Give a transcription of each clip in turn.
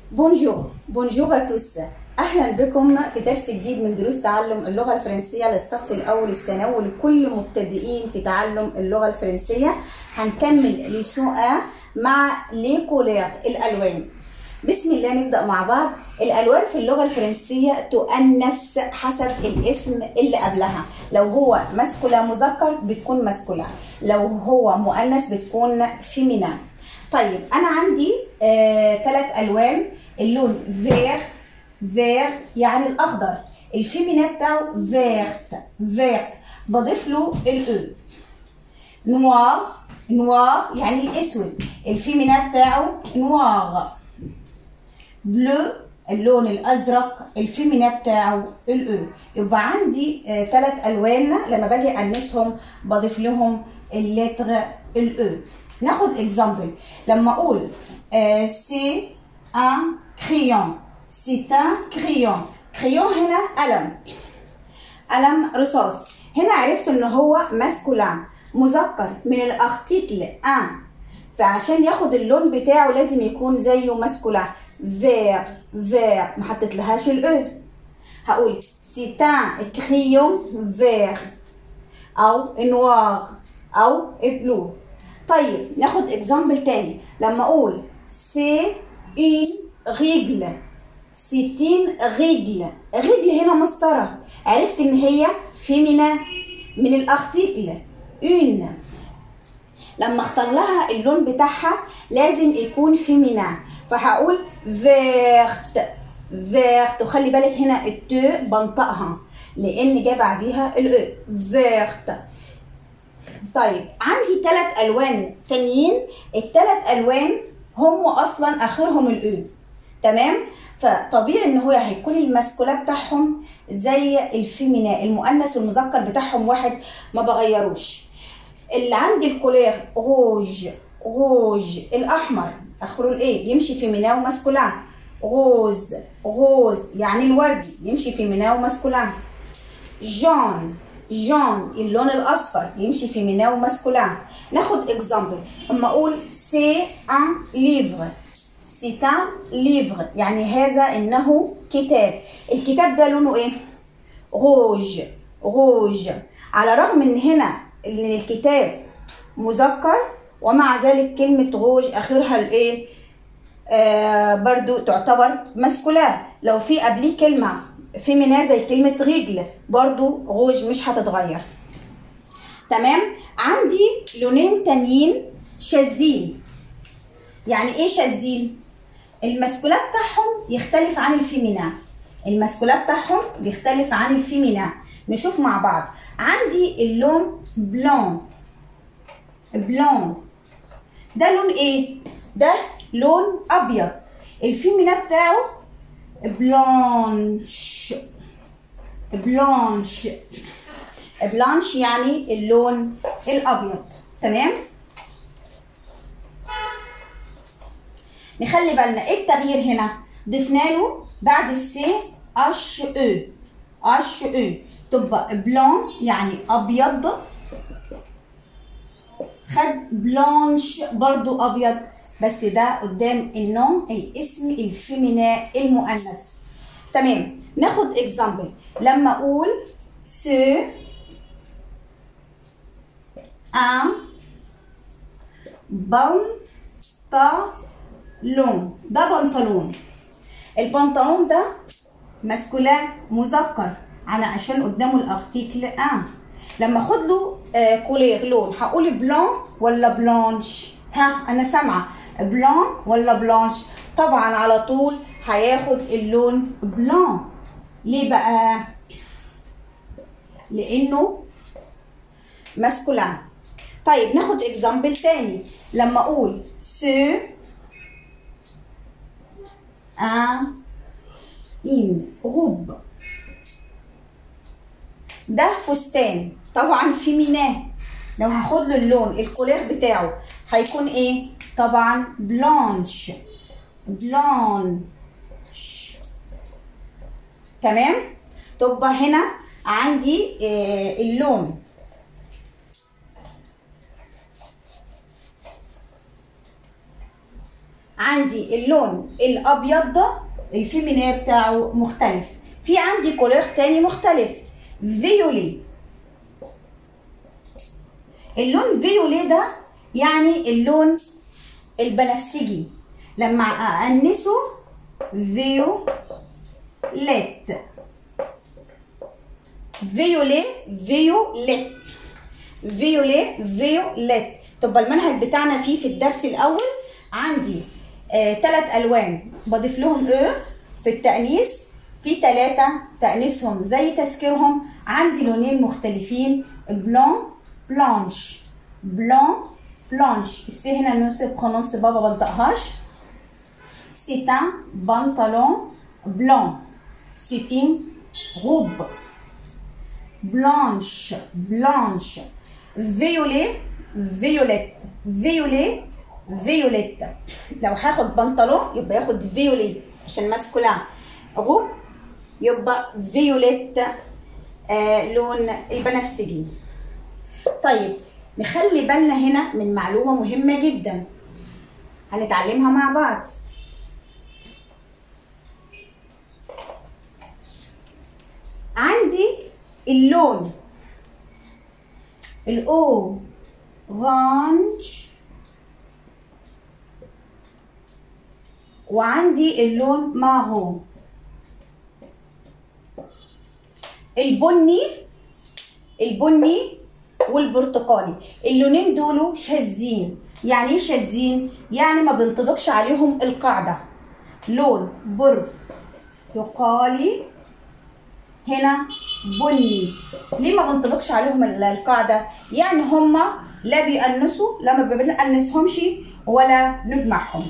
بونجور بونجور à tous اهلا بكم في درس جديد من دروس تعلم اللغه الفرنسيه للصف الاول الثانوي لكل مبتدئين في تعلم اللغه الفرنسيه هنكمل ليسون 1 مع لي كولير الالوان بسم الله نبدا مع بعض الالوان في اللغه الفرنسيه تؤنث حسب الاسم اللي قبلها لو هو ماسكولا مذكر بتكون ماسكولا لو هو مؤنث بتكون فيمينا طيب انا عندي ثلاث آه الوان اللون فير فير يعني الاخضر الفيمينا بتاعه فيرت فيرت بضيف له الاو نوار نوار يعني الاسود الفيمينا بتاعه نوار بلو اللون الازرق الفيمينا بتاعه الاو يبقى عندي ثلاث آه الوان لما باجي انسهم بضيف لهم اللتر الاو ناخد اكزامبل لما اقول سي ان كريون سي ان كريون كريون هنا قلم قلم رصاص هنا عرفت ان هو ماسكولان مذكر من الارتيكل ان فعشان ياخد اللون بتاعه لازم يكون زيه ماسكولان فير فير ما حطيتلهاش الاو هقول سي ان كريون فير او نوار او بلو طيب ناخد اكزامبل تاني لما اقول سي اون ريجل سيتين ريجل ريجل هنا مسطرة عرفت ان هي فيمينا من الارتيكل اون لما اختار لها اللون بتاعها لازم يكون فيمينا فهقول فيرت فيرت وخلي بالك هنا التو بنطقها لان جه بعديها الاو فيرت طيب عندي ثلاث الوان تانيين الثلاث الوان هم اصلا اخرهم الاو تمام فطبيعي ان هو هيكون الماسكولا بتاعهم زي الفيمينا المؤنث والمذكر بتاعهم واحد ما بغيروش اللي عندي الكولير روج روج الاحمر اخره الايه يمشي فيمينا وماسكولان روز روز يعني الوردي يمشي فيمينا وماسكولان جون جون اللون الاصفر يمشي فيمينا وماسكولان ناخد اكزامبل اما اقول سي ان ليفر سي ان ليفر يعني هذا انه كتاب الكتاب ده لونه ايه روج روج على الرغم ان هنا ان الكتاب مذكر ومع ذلك كلمة روج اخرها الايه آه برضو تعتبر ماسكولان لو في قبليه كلمة فيمينا زي كلمة رجل برضو روج مش هتتغير تمام عندي لونين تانيين شاذين يعني ايه شاذين الماسكولا بتاعهم يختلف عن الفيمينا الماسكولا بتاعهم بيختلف عن الفيمينا نشوف مع بعض عندي اللون بلون بلون ده لون ايه ده لون ابيض الفيمينا بتاعه بلانش بلانش بلانش يعني اللون الابيض تمام نخلي بالنا ايه التغيير هنا ضفنا له بعد السي اش او اش او تبقى بلون يعني ابيض خد بلانش برضو ابيض بس ده قدام النوم الاسم الفيمينا المؤنث تمام ناخد اكزامبل لما اقول سو ان بنطلون ده بنطلون البنطلون ده ماسكولان مذكر على عشان قدامه الارتيكل ان لما اخد له آه كولير لون هقول بلون ولا بلانش ها انا سامعه بلون ولا بلانش طبعا على طول هياخد اللون بلون ليه بقى لانه ماسكولان طيب ناخد اكزامبل تاني لما اقول سو ان ان روب ده فستان طبعا فيمينا لو هاخد له اللون الكولير بتاعه هيكون ايه طبعا بلانش بلانش تمام تبقى هنا عندي آه اللون عندي اللون الابيض ده الفيمينيه بتاعه مختلف في عندي كولور تاني مختلف فيولي اللون فيولي ده يعني اللون البنفسجي لما أأنسه فيوليت فيولي فيوليت فيولي فيوليت تبقى المنهج بتاعنا فيه في الدرس الأول عندي ثلاث آه ألوان بضيف لهم او في التأنيث في ثلاثة تأنيثهم زي تذكيرهم عندي لونين مختلفين بلون بلانش بلون بلانش السي هنا النص برونونس بابا بنطقهاش سي ان بنطلون بلون سي ان روب بلانش بلانش فيولي فيوليت فيولي فيوليت لو هاخد بنطلون يبقى ياخد فيولي عشان ماسكولان روب يبقى فيوليت آه لون البنفسجي طيب نخلي بالنا هنا من معلومة مهمة جدا هنتعلمها مع بعض عندي اللون الأورانج وعندي اللون مارون البني البني والبرتقالي اللونين دول شاذين يعني ايه شاذين يعني ما بينطبقش عليهم القاعده لون برتقالي هنا بني ليه ما بينطبقش عليهم القاعده يعني هما لا بيأنسوا لا ما بنأنسهمش ولا نجمعهم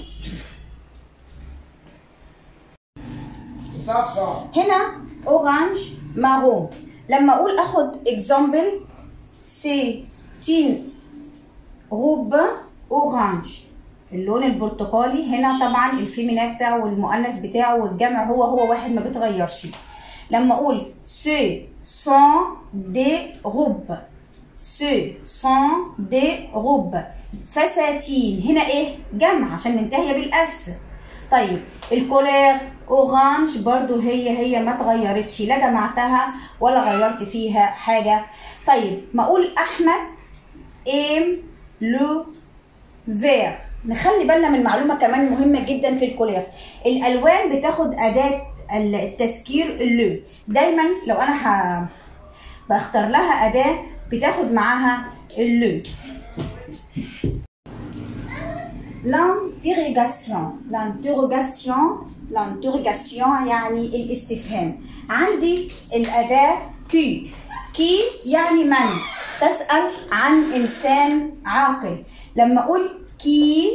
صح صح هنا اورانج مارون لما اقول اخد اكزامبل سي تين روب اورانج اللون البرتقالي هنا طبعا الفيمينا بتاعه والمؤنث بتاعه والجمع هو هو واحد ما بيتغيرش لما اقول سي سون دي روب سي سون دي روب فساتين هنا ايه جمع عشان منتهيه بالاس طيب الكولير اورانج برضو هي هي ما اتغيرتش لا جمعتها ولا غيرت فيها حاجه طيب ما اقول احمد ام لو فير نخلي بالنا من معلومه كمان مهمه جدا في الكولير الالوان بتاخد اداه التذكير اللو دايما لو انا ه... بختار لها اداه بتاخد معاها اللو l'interrogation l'interrogation l'interrogation يعني الاستفهام عندي الأداة كي كي يعني من تسأل عن إنسان عاقل لما أقول كي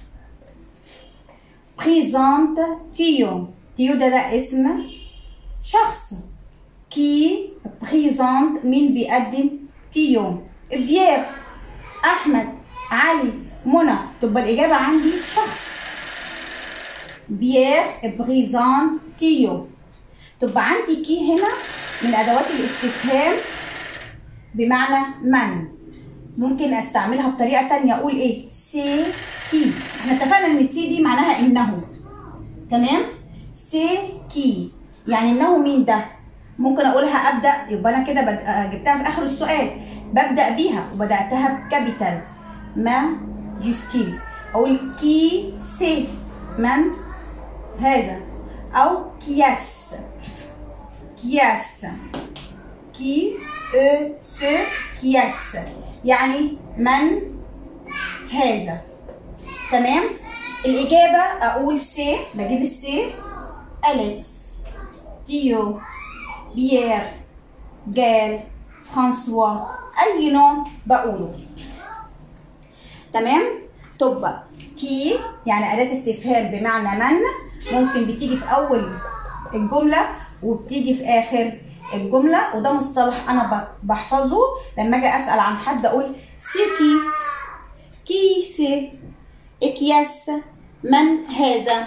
بريزونت تيو تيو ده ده اسم شخص كي بريزونت مين بيقدم تيو بيير أحمد علي منى تبقى الإجابة عندي شخص بيير بريزان تيو تبقى عندي كي هنا من أدوات الاستفهام بمعنى من ممكن استعملها بطريقة تانية أقول إيه سي كي احنا اتفقنا إن سي دي معناها إنه تمام سي كي يعني إنه مين ده ممكن أقولها أبدأ يبقى أنا كده بد... جبتها في آخر السؤال ببدأ بيها وبدأتها بكابيتال ما جوسكي أقول كي سي من هذا أو كياس كياس كي او سو كياس يعني من هذا تمام الإجابة أقول سي بجيب السي أليكس تيو بيير جال فرانسوا أي نوع بقوله تمام تبقى كي يعني أداة استفهام بمعنى من ممكن بتيجي في أول الجملة وبتيجي في آخر الجملة وده مصطلح أنا بحفظه لما أجي أسأل عن حد أقول سي كي كي سي إكياس من هذا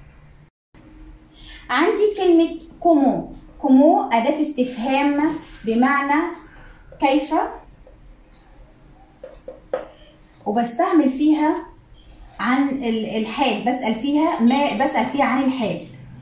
عندي كلمة كومو كومو أداة استفهام بمعنى كيف وبستعمل فيها عن ال- الحال بسال فيها ما بسال فيها عن الحال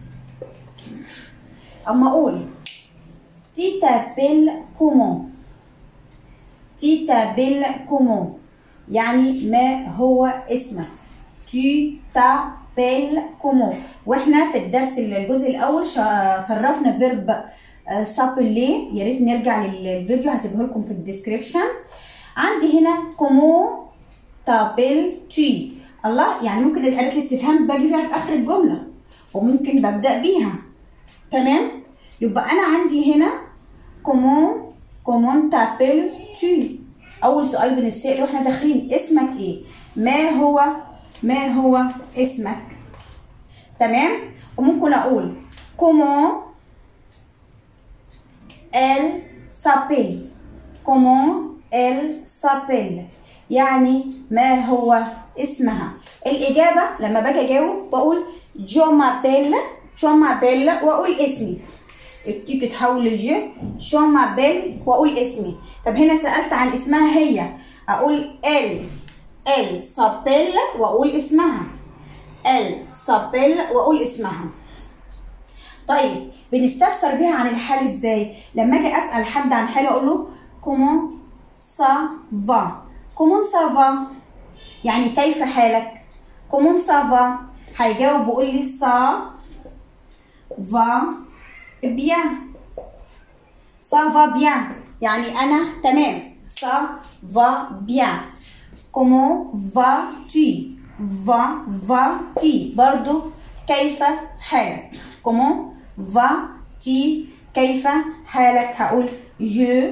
اما اقول تي تابيل كومون تي تابيل كومون يعني ما هو اسمك تي تابيل كومون واحنا في الدرس الجزء الاول شا- صرفنا فيرب سابيلي يا ريت نرجع للفيديو هسيبه لكم في الديسكريبشن عندي هنا كومون تابيل تي الله يعني ممكن الاداه الاستفهام باجي فيها في اخر الجمله وممكن ببدا بيها تمام يبقى انا عندي هنا كومون كومون تابيل تي اول سؤال بنتسال واحنا داخلين اسمك ايه ما هو ما هو اسمك تمام وممكن اقول كومون elle s'appelle comment elle s'appelle يعني ما هو اسمها الإجابة لما باجي أجاوب بقول جو مابيل جو مابيل وأقول اسمي التي بتتحول للجي جو مابيل وأقول اسمي طب هنا سألت عن اسمها هي أقول elle elle s'appelle وأقول اسمها elle s'appelle وأقول اسمها طيب بنستفسر بيها عن الحال ازاي لما اجي اسال حد عن حاله اقول له كومون سا فا كومون سا فا يعني كيف حالك كومون سا فا هيجاوب ويقول لي سا فا بيان سا فا بيان يعني انا تمام سا فا بيان كومون فا تي فا فا تي برضو كيف حالك كومون فا تي كيف حالك هقول جو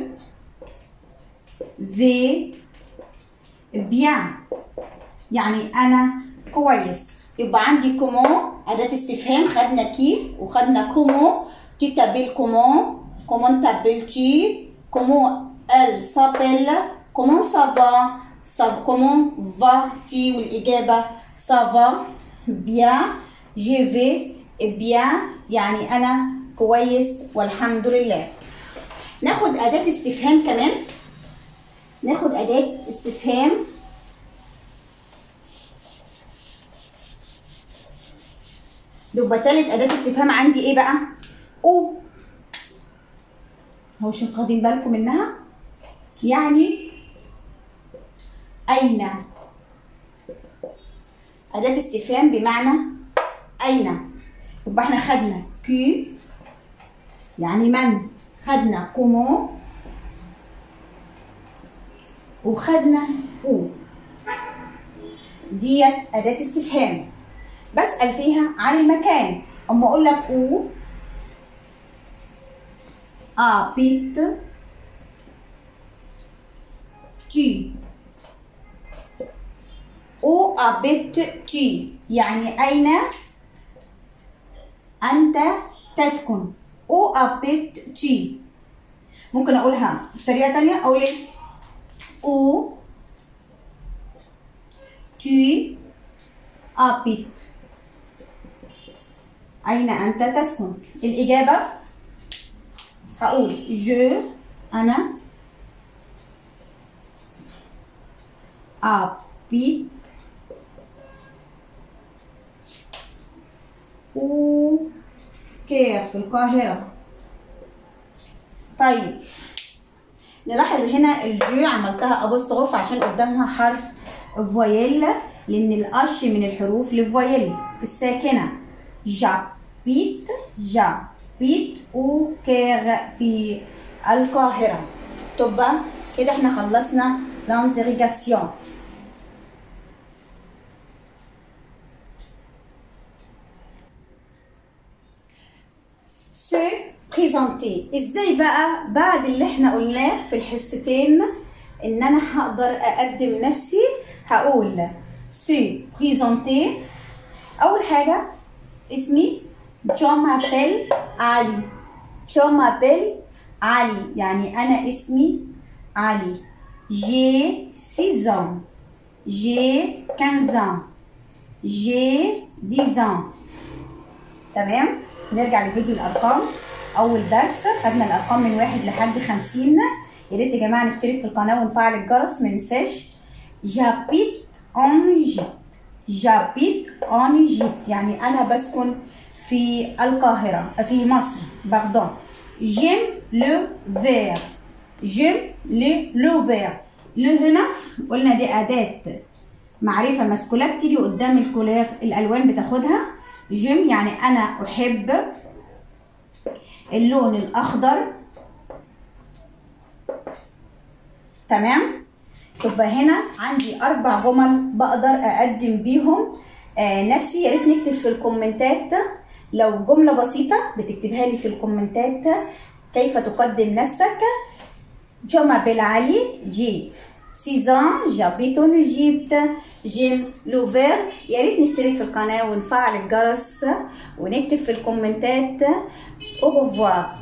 في بيان يعني انا كويس يبقى عندي كومون اداه استفهام خدنا كي وخدنا كومون تي تابيل كومون كومون تابيل تي كومون ال سابيل كومون سافا سا كومون فا تي والاجابه سافا بيان جي في بيان يعني انا كويس والحمد لله ناخد اداه استفهام كمان ناخد اداه استفهام يبقى تالت اداه استفهام عندي ايه بقى او هو مش واخدين بالكم منها يعني اين اداه استفهام بمعنى اين يبقى احنا خدنا كي يعني من خدنا كومون وخدنا او ديت أداة استفهام بسأل فيها عن المكان أما أقول لك او habite tu où habites-tu يعني أين أنت تسكن où habites-tu ممكن أقولها بطريقة تانية أقول إيه où tu habites أين أنت تسكن الإجابة هقول je أنا habite au كير في القاهرة طيب نلاحظ هنا الجي عملتها ابوستروف عشان قدامها حرف فويل لان القش من الحروف للفويل الساكنه جابيت جابيت او كير في القاهره تبقى كده احنا خلصنا لانتريجاسيون se بريزونتي ازاي بقى بعد اللي احنا قلناه في الحصتين ان انا هقدر اقدم نفسي هقول سي بريزونتي اول حاجه اسمي جو مابيل علي جو مابيل علي يعني انا اسمي علي جي 6 ans جي 15 ans جي 10 ans تمام نرجع لفيديو الارقام اول درس خدنا الارقام من واحد لحد خمسين يا ريت يا جماعه نشترك في القناه ونفعل الجرس ما ننساش جابيت اون جيبت j'habite en Égypte يعني أنا بسكن في القاهرة في مصر باردون j'aime le vert j'aime le le vert le هنا قلنا دي أداة معرفة مسكولة بتيجي قدام الكولير الألوان بتاخدها جيم يعني أنا أحب اللون الأخضر تمام تبقى هنا عندي أربع جمل بقدر أقدم بيهم آه نفسي يا ريت نكتب في الكومنتات لو جملة بسيطة بتكتبها لي في الكومنتات كيف تقدم نفسك جو مابيل علي جي 6 ans j'habite en Égypte j'aime le vert يا ريت نشترك في القناة ونفعل الجرس ونكتب في الكومنتات au revoir